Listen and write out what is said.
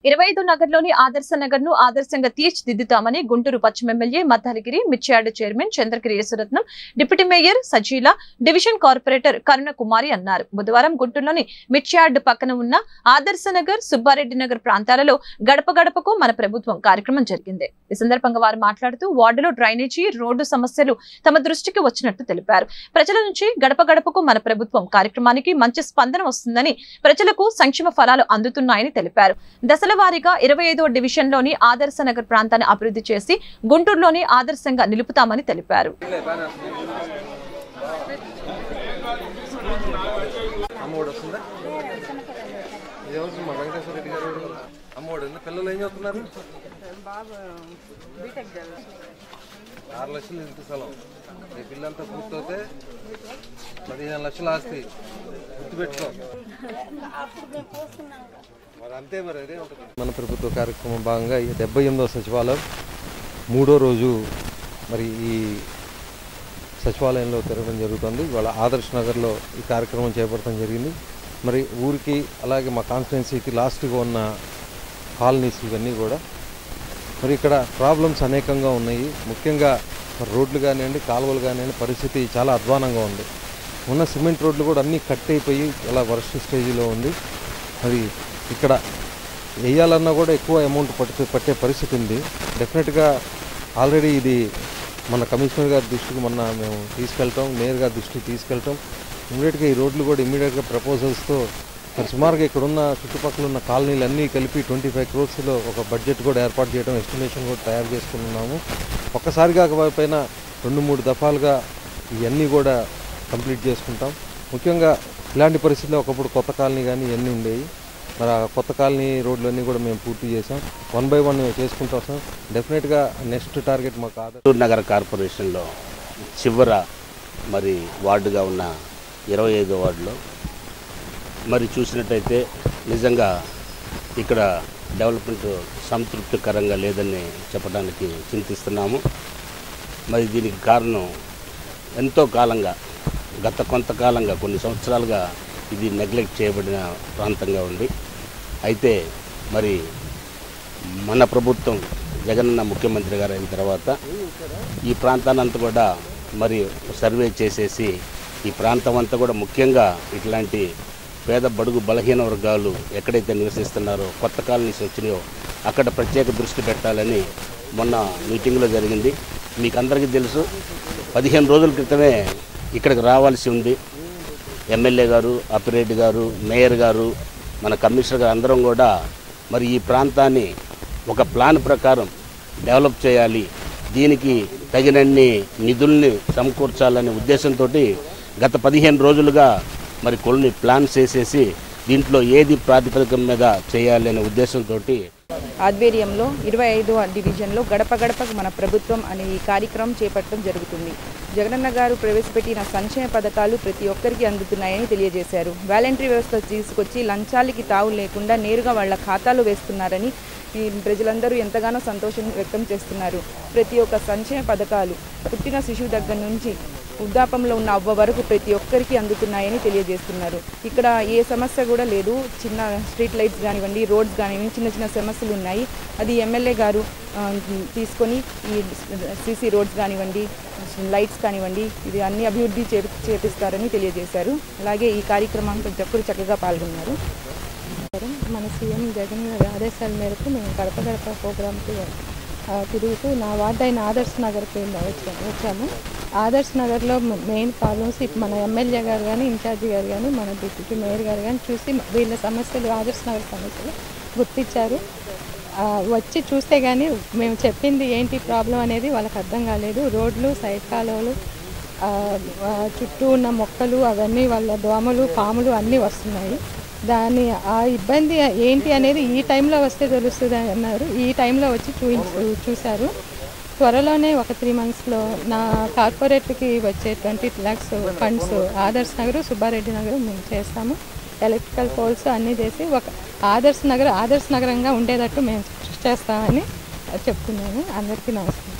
ఇరవై ఐదు నగర్లోని ఆదర్శ నగర్ ను ఆదర్శంగా తీర్చిదిద్దుతామని గుంటూరు పశ్చిమ MLA Maddalagiri mirchi yard chairman Chandragiri Yesuratnam deputy mayor Sajila division corporator Karuna Kumari అన్నారు బుధవారం గుంటూరులోని మిర్చియాడ్ పక్కన ఉన్న ఆదర్శ నగర్ సుబ్బారెడ్డి నగర్ ప్రాంతాలలో గడప గడపకు మన ప్రభుత్వం కార్యక్రమం జరిగింది ఈ సందర్భంగా వారు మాట్లాడుతూ వార్డులో డ్రైనేజీ రోడ్డు సమస్యలు తమ దృష్టికి వచ్చినట్టు తెలిపారు ప్రజల నుంచి గడప గడపకు మన ప్రభుత్వం కార్యక్రమానికి మంచి స్పందన వస్తుందని ప్రజలకు సంక్షేమ ఫలాలు అందుతున్నాయని తెలిపారు దశల వారీగా ఇరవై ఐదో డివిజన్ లోని ఆదర్శ నగర్ ప్రాంతాన్ని అభివృద్ధి చేసి గుంటూరులోని ఆదర్శంగా నిలుపుతామని తెలిపారు అమ్మఒడి వస్తుందా ఇది ఎవరు మా వెంకటేశ్వర రెడ్డి గారు ఎవరు? అమ్మఒడి ఉంది పిల్లలు ఏం చదువుతున్నారు ఆరు లక్షలు ఇంటి స్థలం ఈ పిల్లంతా పూర్తవుతే పదిహేను లక్షలు ఆస్తి గుర్తుపెట్టుకో మరి అంతే మరి అదే ఉంటుంది మన ప్రభుత్వ కార్యక్రమం భాగంగా ఈ డెబ్బై ఎనిమిదవ సచివాలయం మూడో రోజు మరి ఈ సచివాలయంలో తిరగడం జరుగుతుంది ఇవాళ ఆదర్శ్ నగర్లో ఈ కార్యక్రమం చేపట్టడం జరిగింది మరి ఊరికి అలాగే మా కాన్స్టిట్యున్సీకి లాస్ట్గా ఉన్న కాలనీస్ ఇవన్నీ కూడా మరి ఇక్కడ ప్రాబ్లమ్స్ అనేకంగా ఉన్నాయి ముఖ్యంగా మరి రోడ్లు కానివ్వండి కాలువలు కానివ్వండి పరిస్థితి చాలా అధ్వానంగా ఉంది ఉన్న సిమెంట్ రోడ్లు కూడా అన్నీ కట్ అయిపోయి చాలా వర్ష స్టేజ్లో ఉంది మరి ఇక్కడ వేయాలన్నా కూడా ఎక్కువ అమౌంట్ పట్టు పట్టే పరిస్థితి ఉంది డెఫినెట్గా ఆల్రెడీ ఇది మన కమిషనర్ గారి దృష్టికి మొన్న మేము తీసుకెళ్తాం మేయర్ గారి దృష్టికి తీసుకెళ్తాం ఇమీడియట్గా ఈ రోడ్లు కూడా ఇమీడియట్గా ప్రపోజల్స్తో మరి సుమారుగా ఇక్కడ ఉన్న చుట్టుపక్కల ఉన్న కాలనీలు అన్నీ కలిపి ట్వంటీ ఫైవ్ క్రోర్స్లో ఒక బడ్జెట్ కూడా ఏర్పాటు చేయడం ఎస్టిమేషన్ కూడా తయారు చేసుకున్నాము ఒక్కసారి కాకపోయినా రెండు మూడు దఫాలుగా ఇవన్నీ కూడా కంప్లీట్ చేసుకుంటాం ముఖ్యంగా ఇలాంటి పరిస్థితుల్లో ఒకప్పుడు కొత్త కాలనీ కానీ ఇవన్నీ ఉండేవి మరి ఆ కొత్త కాలనీ రోడ్లన్నీ కూడా మేము పూర్తి చేసాం వన్ బై వన్ చేసుకుంటూ వస్తాం డెఫినెట్గా నెక్స్ట్ టార్గెట్ మాకు ఆధార్ గుంటూరు నగర కార్పొరేషన్లో చివర మరి వార్డుగా ఉన్న ఇరవై ఐదో వార్డులో మరి చూసినట్టయితే నిజంగా ఇక్కడ డెవలప్మెంట్ సంతృప్తికరంగా లేదని చెప్పడానికి చింతిస్తున్నాము మరి దీనికి కారణం ఎంతో కాలంగా గత కొంతకాలంగా కొన్ని సంవత్సరాలుగా ఇది నెగ్లెక్ట్ చేయబడిన ప్రాంతంగా ఉంది అయితే మరి మన ప్రభుత్వం జగనన్న ముఖ్యమంత్రి గారు అయిన తర్వాత ఈ ప్రాంతాన్నంతా కూడా మరి సర్వే చేసేసి ఈ ప్రాంతం అంతా కూడా ముఖ్యంగా ఇట్లాంటి పేద బడుగు బలహీన వర్గాలు ఎక్కడైతే నివసిస్తున్నారో కొత్త కాలనీస్ వచ్చినాయో అక్కడ ప్రత్యేక దృష్టి పెట్టాలని మొన్న మీటింగ్లో జరిగింది మీకు అందరికీ తెలుసు పదిహేను రోజుల క్రితమే ఇక్కడికి రావాల్సి ఉంది ఎమ్మెల్యే గారు అప్పిరెడ్డి గారు మేయర్ గారు మన కమిషనర్ గారు అందరం కూడా మరి ఈ ప్రాంతాన్ని ఒక ప్లాన్ ప్రకారం డెవలప్ చేయాలి దీనికి తగినన్ని నిధుల్ని సమకూర్చాలనే ఉద్దేశంతో గత పదిహేను రోజులుగా మరి కొన్ని ప్లాన్స్ వేసేసి దీంట్లో ఏది ప్రాతిపదికం మీద చేయాలి అనే ఉద్దేశంతో ఆధ్వర్యంలో ఇరవై ఐదో డివిజన్లో గడప గడపకు మన ప్రభుత్వం అనే ఈ కార్యక్రమం చేపట్టడం జరుగుతుంది జగనన్న గారు ప్రవేశపెట్టిన సంక్షేమ పథకాలు ప్రతి ఒక్కరికి అందుతున్నాయని తెలియజేశారు వాలంటరీ వ్యవస్థ తీసుకొచ్చి లంచాలకి తావు లేకుండా నేరుగా వాళ్ళ ఖాతాలో వేస్తున్నారని ఈ ప్రజలందరూ ఎంతగానో సంతోషం వ్యక్తం చేస్తున్నారు ప్రతి ఒక్క సంక్షేమ పథకాలు పుట్టిన శిశువు దగ్గర నుంచి వృద్ధాపంలో ఉన్న అవ్వ వరకు ప్రతి ఒక్కరికి అందుతున్నాయని తెలియజేస్తున్నారు ఇక్కడ ఏ సమస్య కూడా లేదు చిన్న స్ట్రీట్ లైట్స్ కానివ్వండి రోడ్స్ కానివ్వండి చిన్న చిన్న సమస్యలు ఉన్నాయి అది ఎమ్మెల్యే గారు ఆ, తీసుకొని ఈ సీసీ రోడ్స్ కానివ్వండి లైట్స్ కానివ్వండి ఇది అన్ని అభివృద్ధి చే చేపిస్తారని తెలియజేశారు అలాగే ఈ కార్యక్రమం ప్రతి ఒక్కరు చక్కగా పాల్గొన్నారు మన సీఎం జగన్ గారి ఆదేశాల మేరకు మేము గడప గడప ప్రోగ్రామ్కి ఆ, తిరుగుతూ నా వార్డు అయిన ఆదర్శ్ నగర్కి వచ్చాము వచ్చాము ఆదర్శ్ నగర్లో మ- మెయిన్ ప్రాబ్లమ్స్ ఇప్పుడు మన ఎమ్మెల్యే గారు కానీ ఇన్ఛార్జి గారు కానీ మన డిప్యూటీ మేయర్ గారు కానీ చూసి వీళ్ళ సమస్యలు ఆదర్శ్ నగర్ సమస్యలు గుర్తించారు ఆ, వచ్చి చూస్తే కానీ మేము చెప్పింది ఏంటి ప్రాబ్లం అనేది వాళ్ళకి అర్థం కాలేదు రోడ్లు సైడ్ కాలువలు ఆ, ఆ, చుట్టూ ఉన్న మొక్కలు అవన్నీ వాళ్ళ దోమలు పాములు అన్నీ వస్తున్నాయి దాని ఆ ఇబ్బంది ఏంటి అనేది ఈ టైంలో వస్తే తెలుస్తుంది అన్నారు ఈ టైంలో వచ్చి చూయించు చూశారు త్వరలోనే ఒక త్రీ మంత్స్లో నా కార్పొరేట్కి వచ్చే ట్వంటీ ల్యాక్స్ ఫండ్స్ ఆదర్శ్ నగర్ సుబ్బారెడ్డి నగర్ మేము చేస్తాము ఎలక్ట్రికల్ పోల్స్ అన్నీ చేసి ఒక ఆదర్శ్ నగర్ ఆదర్శ్ నగరంగా ఉండేటట్టు మేము కృషి చేస్తామని చెప్తున్నాను అందరికీ నమస్కారం